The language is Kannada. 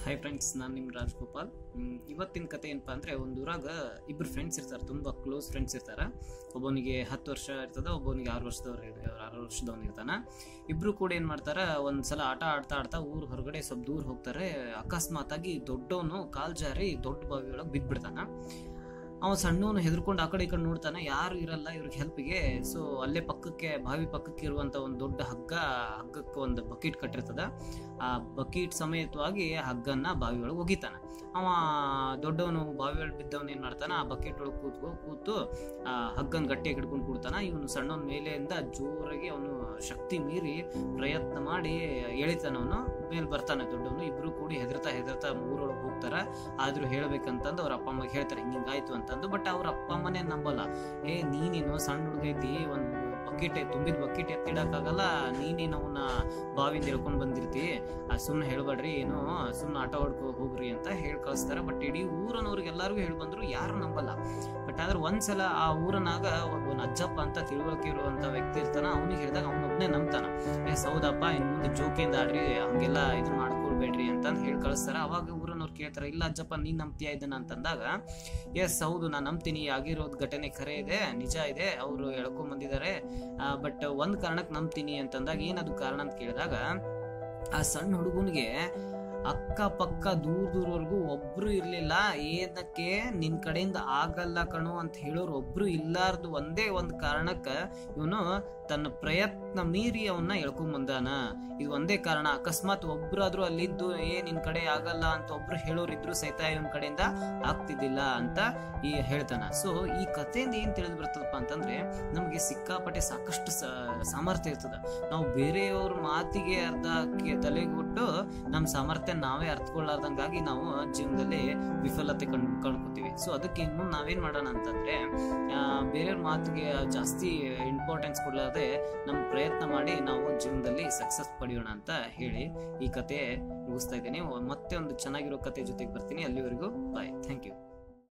ಹಾಯ್ ಫ್ರೆಂಡ್ಸ್ ನಾನು ನಿಮ್ಮ ರಾಜ್ಗೋಪಾಲ್ ಹ್ಮ್, ಇವತ್ತಿನ ಕತೆ ಏನಪ್ಪ ಅಂದರೆ ಒಂದು ಊರಾಗ ಇಬ್ಬರು ಫ್ರೆಂಡ್ಸ್ ಇರ್ತಾರೆ ತುಂಬ ಕ್ಲೋಸ್ ಫ್ರೆಂಡ್ಸ್ ಇರ್ತಾರೆ ಒಬ್ಬನಿಗೆ ಹತ್ತು ವರ್ಷ ಇರ್ತದೆ ಒಬ್ಬನಿಗೆ ಆರು ವರ್ಷದವ್ರು ಇರ್- ಆರು ವರ್ಷದವನು ಇರ್ತಾನೆ ಇಬ್ಬರು ಕೂಡ ಏನು ಮಾಡ್ತಾರೆ ಒಂದು ಸಲ ಆಟ ಆಡ್ತಾ ಆಡ್ತಾ ಊರು ಹೊರಗಡೆ ಸ್ವಲ್ಪ ದೂರ ಹೋಗ್ತಾರೆ ಅಕಸ್ಮಾತಾಗಿ ದೊಡ್ಡವನು ಕಾಲ್ ಜಾರಿ ದೊಡ್ಡ ಬಾವಿ ಒಳಗೆ ಬಿದ್ದುಬಿಡ್ತಾನೆ ಅವ ಸಣ್ಣವನು ಹೆದರ್ಕೊಂಡು ಆ ಕಡೆ ಈ ಕಡೆ ನೋಡ್ತಾನೆ ಯಾರು ಇರಲ್ಲ ಇವ್ರಿಗೆ ಹೆಲ್ಪ್ಗೆ ಸೊ ಅಲ್ಲೇ ಪಕ್ಕಕ್ಕೆ ಬಾವಿ ಪಕ್ಕಕ್ಕೆ ಇರುವಂತ ಒಂದು ದೊಡ್ಡ ಹಗ್ಗ ಹಗ್ಗಕ್ಕೆ ಒಂದು ಬಕೆಟ್ ಕಟ್ಟಿರ್ತದ ಆ ಬಕೆಟ್ ಸಮೇತವಾಗಿ ಆ ಹಗ್ಗನ್ನ ಬಾವಿ ಒಳಗೆ ಒಗಿತಾನ ಅವ ದೊಡ್ಡವನು ಬಾವಿ ಒಳಗೆ ಬಿದ್ದವನು ಏನ್ ಮಾಡ್ತಾನ ಆ ಬಕೆಟ್ ಒಳಗೆ ಕೂತ್ಕೊ ಕೂತು ಆ ಹಗ್ಗನ್ ಗಟ್ಟಿಯಾಗಿ ಹಿಡ್ಕೊಂಡು ಕೂಡ್ತಾನ ಇವನು ಸಣ್ಣವನ ಮೇಲೆಯಿಂದ ಜೋರಾಗಿ ಅವನು ಶಕ್ತಿ ಮೀರಿ ಪ್ರಯತ್ನ ಮಾಡಿ ಎಳಿತಾನ ಅವನು ಮೇಲೆ ಬರ್ತಾನೆ ದೊಡ್ಡವನು ಇಬ್ರು ಕೂಡಿ ಹೆದರ್ತಾ ಹೆದರ್ತಾ ಊರೊಳಗೆ ಹೋಗ್ತಾರ ಆದ್ರೂ ಹೇಳ್ಬೇಕಂತಂದು ಅವ್ರ ಅಪ್ಪ ಅಮ್ಮಗೆ ಹೇಳ್ತಾರೆ ಹಿಂಗಾಯ್ತು ಅಂತಂದು ಬಟ್ ಅವ್ರ ಅಪ್ಪ ಅಮ್ಮನೇ ನಂಬಲ್ಲ ಏ ನೀನೇನು ಸಣ್ಣ ಹುಡುಗೈತಿ ಒಂದು ಬಕೆಟ್ ತುಂಬಿದ ಬಕೆಟ್ ಎತ್ತಿಡಕ್ಕಾಗಲ್ಲ ನೀನೇನು ಅವನ್ನ ಬಾವಿಂದ ಇಳ್ಕೊಂಡ್ ಬಂದಿರ್ತಿ ಸುಮ್ಮನೆ ಹೇಳ್ಬೇಡ್ರಿ ಏನು ಸುಮ್ಮನೆ ಆಟ ಆಡ್ಕೊ ಹೋಗ್ರಿ ಅಂತ ಹೇಳಿ ಕಳಿಸ್ತಾರೆ ಬಟ್ ಇಡೀ ಊರನವ್ರಿಗೆ ಎಲ್ಲರಿಗೂ ಹೇಳಿ ಬಂದ್ರು ಯಾರು ನಂಬಲ್ಲ ಬಟ್ ಆದ್ರೆ ಒಂದ್ಸಲ ಆ ಊರನಾಗ ಒಬ್ಬನ ಅಜ್ಜಪ್ಪ ಅಂತ ತಿಳುವಳಿಕೆ ಇರುವಂತ ವ್ಯಕ್ತಿ ಇರ್ತಾನ ಅವನಿಗೆ ಹೇಳಿದಾಗ ಅವನೊಬ್ನೇ ನಂಬ್ತಾನ ಏ ಸೌದಪ್ಪ ಇನ್ ಮುಂದೆ ಜೋಕಿಂದ ಆಡ್ರಿ ಹಂಗೆಲ್ಲ ಇದು ಮಾಡ್ಕೊಳ್ಬೇಡ್ರಿ ಅಂತಂದು ಹೇಳಿ ಕಳಿಸ್ತಾರ ಅವಾಗ ಊರನವ್ರು ಕೇಳ್ತಾರೆ ಇಲ್ಲ ಅಜ್ಜಪ್ಪ ನೀನ್ ನಂಬ್ತೀಯ ಇದನ್ನ ಅಂತಂದಾಗ ಎಸ್ ಹೌದು ನಾನು ನಂಬ್ತೀನಿ ಆಗಿರೋದ್ ಘಟನೆ ಖರೆ ಇದೆ ನಿಜ ಇದೆ ಅವರು ಎಳ್ಕೊಂಡ್ ಬಂದಿದ್ದಾರೆ ಬಟ್ ಒಂದ್ ಕಾರಣಕ್ಕೆ ನಂಬ್ತೀನಿ ಅಂತಂದಾಗ ಏನದು ಕಾರಣ ಅಂತ ಕೇಳಿದಾಗ ಆ ಸಣ್ಣ ಹುಡುಗನಿಗೆ ಅಕ್ಕಪಕ್ಕ ದೂರ ದೂರವರೆಗೂ ಒಬ್ರು ಇರ್ಲಿಲ್ಲ ಏನಕ್ಕೆ ನಿನ್ ಕಡೆಯಿಂದ ಆಗಲ್ಲ ಕಣು ಅಂತ ಹೇಳೋರು ಒಬ್ರು ಇಲ್ಲಾರ್ದು ಒಂದೇ ಒಂದ್ ಕಾರಣಕ್ಕ ಇವನು ತನ್ನ ಪ್ರಯತ್ನ ಮೀರಿ ಅವನ್ನ ಎಳ್ಕೊಂಡ್ ಬಂದಾನ ಇದು ಒಂದೇ ಕಾರಣ ಅಕಸ್ಮಾತ್ ಒಬ್ರಾದ್ರೂ ಅಲ್ಲಿದ್ದು ಏ ನಿನ್ ಕಡೆ ಆಗಲ್ಲ ಅಂತ ಒಬ್ರು ಹೇಳೋರಿದ್ರು ಸಹಿತ ಇವನ್ ಕಡೆಯಿಂದ ಆಗ್ತಿದ್ದಿಲ್ಲ ಅಂತ ಈ ಹೇಳ್ತಾನ ಸೊ ಈ ಕಥೆಯಿಂದ ಏನ್ ತಿಳಿದು ಬರ್ತದಪ್ಪ ಅಂತಂದ್ರೆ ನಮ್ಗೆ ಸಿಕ್ಕಾಪಟ್ಟೆ ಸಾಕಷ್ಟು ಸ- ಸಾಮರ್ಥ್ಯ ಇರ್ತದ ನಾವು ಬೇರೆಯವ್ರ ಮಾತಿಗೆ ಅರ್ಧ ಹಾಕಿ ತಲೆಗೆ ಕೊಟ್ಟು ನಮ್ಮ ಸಾಮರ್ಥ್ಯ ನಾವೇ ಅರ್ಥಕೊಳ್ಳಾರ್ದಂಗಾಗಿ ನಾವು ಜೀವನದಲ್ಲಿ ವಿಫಲತೆ ಕಂಡು ಕಂಡ್ಕೋತೀವಿ ಸೊ ಅದಕ್ಕೆ ಇನ್ನು ನಾವೇನ್ ಮಾಡೋಣ ಅಂತಂದ್ರೆ ಆ, ಬೇರೆಯವ್ರ ಮಾತಿಗೆ ಜಾಸ್ತಿ ಇಂಪಾರ್ಟೆನ್ಸ್ ಕೊಡಲಾರ್ದೆ ನಮ್ಮ ಪ್ರಯತ್ನ ಮಾಡಿ ನಾವು ಜೀವನದಲ್ಲಿ ಸಕ್ಸಸ್ ಪಡೆಯೋಣ ಅಂತ ಹೇಳಿ ಈ ಕತೆ ಮುಗಿಸ್ತಾ ಇದ್ದೀನಿ ಮತ್ತೆ ಒಂದು ಚೆನ್ನಾಗಿರೋ ಕತೆ ಜೊತೆಗೆ ಬರ್ತೀನಿ ಅಲ್ಲಿವರೆಗೂ ಬಾಯ್ ಥ್ಯಾಂಕ್ ಯು